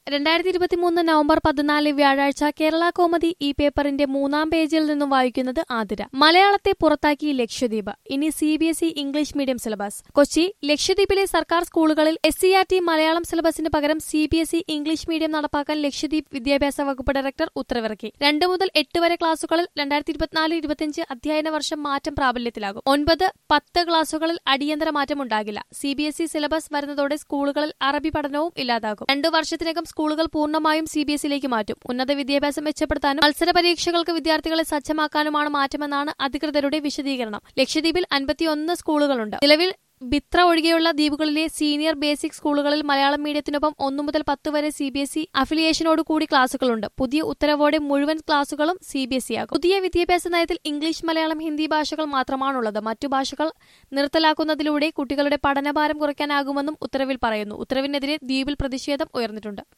രണ്ടായിരത്തി ഇരുപത്തിമൂന്ന് നവംബർ പതിനാല് വ്യാഴാഴ്ച കേരള കോമതി ഈ പേപ്പറിന്റെ മൂന്നാം പേജിൽ നിന്നും വായിക്കുന്നത് ആതിര മലയാളത്തെ പുറത്താക്കി ലക്ഷദ്വീപ് ഇനി C B S E English medium syllabus Kochi ലക്ഷദ്വീപിലെ സർക്കാർ സ്കൂളുകളിൽ S C R T Malayalam സിലബസിന് പകരം C B S E English medium നടപ്പാക്കാൻ ലക്ഷദ്വീപ് വിദ്യാഭ്യാസ വകുപ്പ് ഡയറക്ടർ ഉത്തരവിറക്കി രണ്ട് മുതൽ എട്ട് വരെ ക്ലാസുകളിൽ രണ്ടായിരത്തി ഇരുപത്തിനാല് ഇരുപത്തിയഞ്ച് അധ്യയന വർഷം മാറ്റം പ്രാബല്യത്തിലാകും ഒൻപത് പത്ത് ക്ലാസുകളിൽ അടിയന്തര മാറ്റം ഉണ്ടാകില്ല C B S E syllabus വരുന്നതോടെ സ്കൂളുകളിൽ അറബി പഠനവും ഇല്ലാതാകും രണ്ടു വർഷത്തിനകം സ്കൂളുകൾ പൂർണ്ണമായും സി ബി എസ് ഇയിലേക്ക് മാറ്റും ഉന്നത വിദ്യാഭ്യാസം മെച്ചപ്പെടുത്താനും മത്സര പരീക്ഷകൾക്ക് വിദ്യാർത്ഥികളെ സജ്ജമാക്കാനുമാണ് മാറ്റമെന്നാണ് അധികൃതരുടെ വിശദീകരണം ലക്ഷദ്വീപിൽ അൻപത്തിയൊന്ന് സ്കൂളുകളുണ്ട് നിലവിൽ ബിത്ര ഒഴികെയുള്ള ദ്വീപുകളിലെ സീനിയർ ബേസിക് സ്കൂളുകളിൽ മലയാളം മീഡിയത്തിനൊപ്പം ഒന്നു മുതൽ പത്ത് വരെ സി ബി എസ് ഇ അഫിലിയേഷനോട് കൂടി ക്ലാസുകളുണ്ട് പുതിയ ഉത്തരവോടെ മുഴുവൻ ക്ലാസുകളും സി ബി എസ് ഇ ആകും പുതിയ വിദ്യാഭ്യാസ നയത്തിൽ ഇംഗ്ലീഷ് മലയാളം ഹിന്ദി ഭാഷകൾ മാത്രമാണുള്ളത് മറ്റു ഭാഷകൾ നിർത്തലാക്കുന്നതിലൂടെ കുട്ടികളുടെ പഠനഭാരം കുറയ്ക്കാനാകുമെന്നും ഉത്തരവിൽ പറയുന്നു ഉത്തരവിനെതിരെ ദ്വീപിൽ പ്രതിഷേധം ഉയർന്നിട്ടുണ്ട്